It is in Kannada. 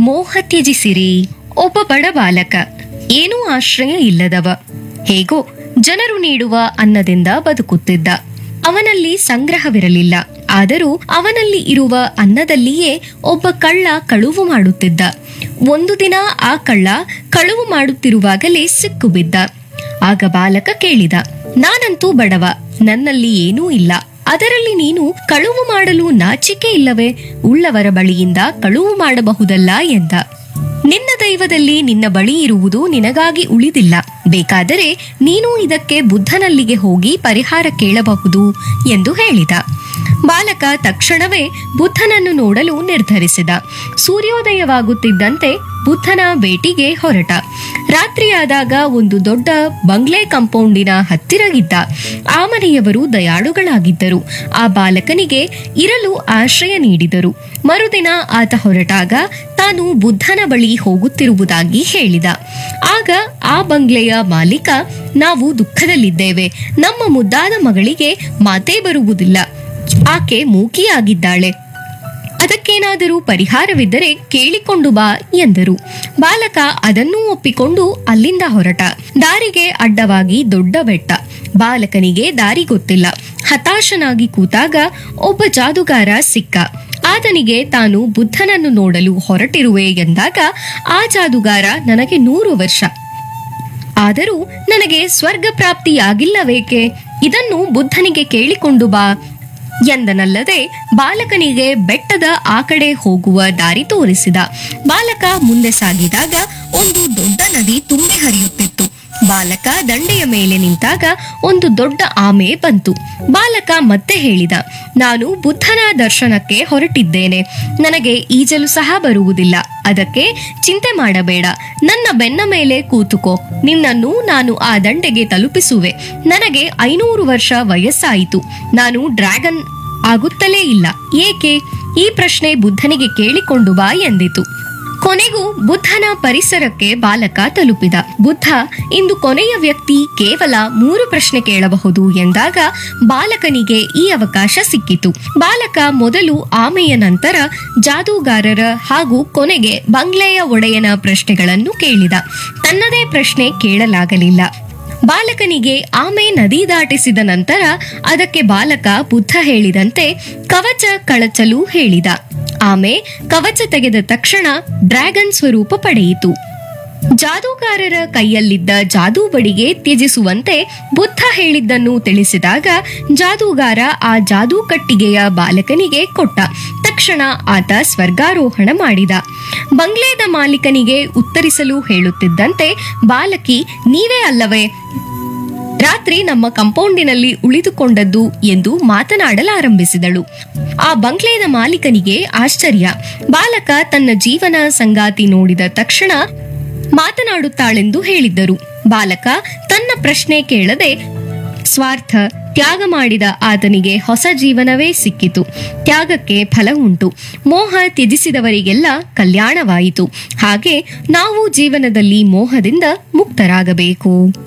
ಮೋಹ ತ್ಯಜಿಸಿರಿ ಒಬ್ಬ ಬಡ ಬಾಲಕ ಏನೂ ಆಶ್ರಯ ಇಲ್ಲದವ ಹೇಗೋ ಜನರು ನೀಡುವ ಅನ್ನದಿಂದ ಬದುಕುತ್ತಿದ್ದ ಅವನಲ್ಲಿ ಸಂಗ್ರಹವಿರಲಿಲ್ಲ ಆದರೂ ಅವನಲ್ಲಿ ಇರುವ ಅನ್ನದಲ್ಲಿಯೇ ಒಬ್ಬ ಕಳ್ಳ ಕಳುವು ಮಾಡುತ್ತಿದ್ದ ಒಂದು ದಿನ ಆ ಕಳ್ಳ ಕಳುವು ಮಾಡುತ್ತಿರುವಾಗಲೇ ಸಿಕ್ಕು ಬಿದ್ದ ಆಗ ಬಾಲಕ ಕೇಳಿದ ನಾನಂತೂ ಬಡವ ನನ್ನಲ್ಲಿ ಏನೂ ಇಲ್ಲ ಅದರಲ್ಲಿ ನೀನು ಕಳುವು ಮಾಡಲು ನಾಚಿಕೆ ಇಲ್ಲವೇ ಉಳ್ಳವರ ಬಳಿಯಿಂದ ಕಳುವು ಮಾಡಬಹುದಲ್ಲ ಎಂದ ನಿನ್ನ ದೈವದಲ್ಲಿ ನಿನ್ನ ಬಳಿ ಇರುವುದು ನಿನಗಾಗಿ ಉಳಿದಿಲ್ಲ ಬೇಕಾದರೆ ನೀನು ಇದಕ್ಕೆ ಬುದ್ಧನಲ್ಲಿಗೆ ಹೋಗಿ ಪರಿಹಾರ ಕೇಳಬಹುದು ಎಂದು ಹೇಳಿದ ಬಾಲಕ ತಕ್ಷಣವೇ ಬುದ್ಧನನ್ನು ನೋಡಲು ನಿರ್ಧರಿಸಿದ ಸೂರ್ಯೋದಯವಾಗುತ್ತಿದ್ದಂತೆ ಬುದ್ಧನ ಭೇಟಿಗೆ ಹೊರಟ ರಾತ್ರಿಯಾದಾಗ ಒಂದು ದೊಡ್ಡ ಬಂಗ್ಲೆ ಕಾಂಪೌಂಡಿನ ಹತ್ತಿರ ಇದ್ದ ಆ ಮನೆಯವರು ದಯಾಳುಗಳಾಗಿದ್ದರು ಆ ಬಾಲಕನಿಗೆ ಇರಲು ಆಶ್ರಯ ನೀಡಿದರು ಮರುದಿನ ಆತ ಹೊರಟಾಗ ತಾನು ಬುದ್ಧನ ಬಳಿ ಹೋಗುತ್ತಿರುವುದಾಗಿ ಹೇಳಿದ ಆಗ ಆ ಬಂಗ್ಲೆಯ ಮಾಲೀಕ ನಾವು ದುಃಖದಲ್ಲಿದ್ದೇವೆ ನಮ್ಮ ಮುದ್ದಾದ ಮಗಳಿಗೆ ಮಾತೇ ಬರುವುದಿಲ್ಲ ಆಕೆ ಮೂಕಿಯಾಗಿದ್ದಾಳೆ ಅದಕ್ಕೇನಾದರೂ ಪರಿಹಾರವಿದ್ದರೆ ಕೇಳಿಕೊಂಡು ಬಾ ಎಂದರು ಬಾಲಕ ಅದನ್ನೂ ಒಪ್ಪಿಕೊಂಡು ಅಲ್ಲಿಂದ ಹೊರಟ ದಾರಿಗೆ ಅಡ್ಡವಾಗಿ ದೊಡ್ಡ ಬೆಟ್ಟ ಬಾಲಕನಿಗೆ ದಾರಿ ಗೊತ್ತಿಲ್ಲ ಹತಾಶನಾಗಿ ಕೂತಾಗ ಒಬ್ಬ ಜಾದುಗಾರ ಸಿಕ್ಕ ಆತನಿಗೆ ತಾನು ಬುದ್ಧನನ್ನು ನೋಡಲು ಹೊರಟಿರುವೆ ಎಂದಾಗ ಆ ಜಾದುಗಾರ ನನಗೆ ನೂರು ವರ್ಷ ಆದರೂ ನನಗೆ ಸ್ವರ್ಗ ಪ್ರಾಪ್ತಿಯಾಗಿಲ್ಲವೇಕೆ ಇದನ್ನು ಬುದ್ಧನಿಗೆ ಕೇಳಿಕೊಂಡು ಬಾ ಎಂದನಲ್ಲದೆ ಬಾಲಕನಿಗೆ ಬೆಟ್ಟದ ಆ ಕಡೆ ಹೋಗುವ ದಾರಿ ತೋರಿಸಿದ ಬಾಲಕ ಮುಂದೆ ಸಾಗಿದಾಗ ಒಂದು ದೊಡ್ಡ ನದಿ ತುಂಬಿ ಹರಿಯುತ್ತಿತ್ತು ಬಾಲಕ ದಂಡೆಯ ಮೇಲೆ ನಿಂತಾಗ ಒಂದು ದೊಡ್ಡ ಆಮೆ ಬಂತು ಬಾಲಕ ಮತ್ತೆ ಹೇಳಿದ ನಾನು ಬುದ್ಧನ ದರ್ಶನಕ್ಕೆ ಹೊರಟಿದ್ದೇನೆ ನನಗೆ ಈಜಲು ಸಹ ಬರುವುದಿಲ್ಲ ಅದಕ್ಕೆ ಚಿಂತೆ ಮಾಡಬೇಡ ನನ್ನ ಬೆನ್ನ ಮೇಲೆ ಕೂತುಕೋ ನಿನ್ನನ್ನು ನಾನು ಆ ದಂಡೆಗೆ ತಲುಪಿಸುವೆ ನನಗೆ ಐನೂರು ವರ್ಷ ವಯಸ್ಸಾಯಿತು ನಾನು ಡ್ರ್ಯಾಗನ್ ಆಗುತ್ತಲೇ ಇಲ್ಲ ಏಕೆ ಈ ಪ್ರಶ್ನೆ ಬುದ್ಧನಿಗೆ ಕೇಳಿಕೊಂಡು ಬಾ ಎಂದಿತು ಕೊನೆಗೂ ಬುದ್ಧನ ಪರಿಸರಕ್ಕೆ ಬಾಲಕ ತಲುಪಿದ ಬುದ್ಧ ಇಂದು ಕೊನೆಯ ವ್ಯಕ್ತಿ ಕೇವಲ ಮೂರು ಪ್ರಶ್ನೆ ಕೇಳಬಹುದು ಎಂದಾಗ ಬಾಲಕನಿಗೆ ಈ ಅವಕಾಶ ಸಿಕ್ಕಿತು ಬಾಲಕ ಮೊದಲು ಆಮೆಯ ನಂತರ ಜಾದೂಗಾರರ ಹಾಗೂ ಕೊನೆಗೆ ಬಂಗ್ಲೆಯ ಒಡೆಯನ ಪ್ರಶ್ನೆಗಳನ್ನು ಕೇಳಿದ ತನ್ನದೇ ಪ್ರಶ್ನೆ ಕೇಳಲಾಗಲಿಲ್ಲ ಬಾಲಕನಿಗೆ ಆಮೆ ನದಿ ದಾಟಿಸಿದ ನಂತರ ಅದಕ್ಕೆ ಬಾಲಕ ಬುದ್ಧ ಹೇಳಿದಂತೆ ಕವಚ ಕಳಚಲು ಹೇಳಿದ ಆಮೆ ಕವಚ ತೆಗೆದ ತಕ್ಷಣ ಡ್ರ್ಯಾಗನ್ ಸ್ವರೂಪ ಪಡೆಯಿತು ಜಾದೂಗಾರರ ಕೈಯಲ್ಲಿದ್ದ ಜಾದೂ ಬಡಿಗೆ ತ್ಯಜಿಸುವಂತೆ ಬುದ್ಧ ಹೇಳಿದ್ದನ್ನು ತಿಳಿಸಿದಾಗ ಜಾದೂಗಾರ ಆ ಜಾದೂ ಕಟ್ಟಿಗೆಯ ಬಾಲಕನಿಗೆ ಕೊಟ್ಟ ತಕ್ಷಣ ಆತ ಸ್ವರ್ಗಾರೋಹಣ ಮಾಡಿದ ಬಂಗ್ಲೆದ ಮಾಲೀಕನಿಗೆ ಉತ್ತರಿಸಲು ಹೇಳುತ್ತಿದ್ದಂತೆ ಬಾಲಕಿ ನೀವೇ ಅಲ್ಲವೇ ರಾತ್ರಿ ನಮ್ಮ ಕಂಪೌಂಡಿನಲ್ಲಿ ಉಳಿದುಕೊಂಡದ್ದು ಎಂದು ಮಾತನಾಡಲಾರಂಭಿಸಿದಳು ಆ ಬಂಗ್ಲೆದ ಮಾಲೀಕನಿಗೆ ಆಶ್ಚರ್ಯ ಬಾಲಕ ತನ್ನ ಜೀವನ ಸಂಗಾತಿ ನೋಡಿದ ತಕ್ಷಣ ಮಾತನಾಡುತ್ತಾಳೆಂದು ಹೇಳಿದ್ದರು ಬಾಲಕ ತನ್ನ ಪ್ರಶ್ನೆ ಕೇಳದೆ ಸ್ವಾರ್ಥ ತ್ಯಾಗ ಮಾಡಿದ ಆತನಿಗೆ ಹೊಸ ಜೀವನವೇ ಸಿಕ್ಕಿತು ತ್ಯಾಗಕ್ಕೆ ಫಲ ಉಂಟು ಮೋಹ ತ್ಯಜಿಸಿದವರಿಗೆಲ್ಲ ಕಲ್ಯಾಣವಾಯಿತು ಹಾಗೆ ನಾವು ಜೀವನದಲ್ಲಿ ಮೋಹದಿಂದ ಮುಕ್ತರಾಗಬೇಕು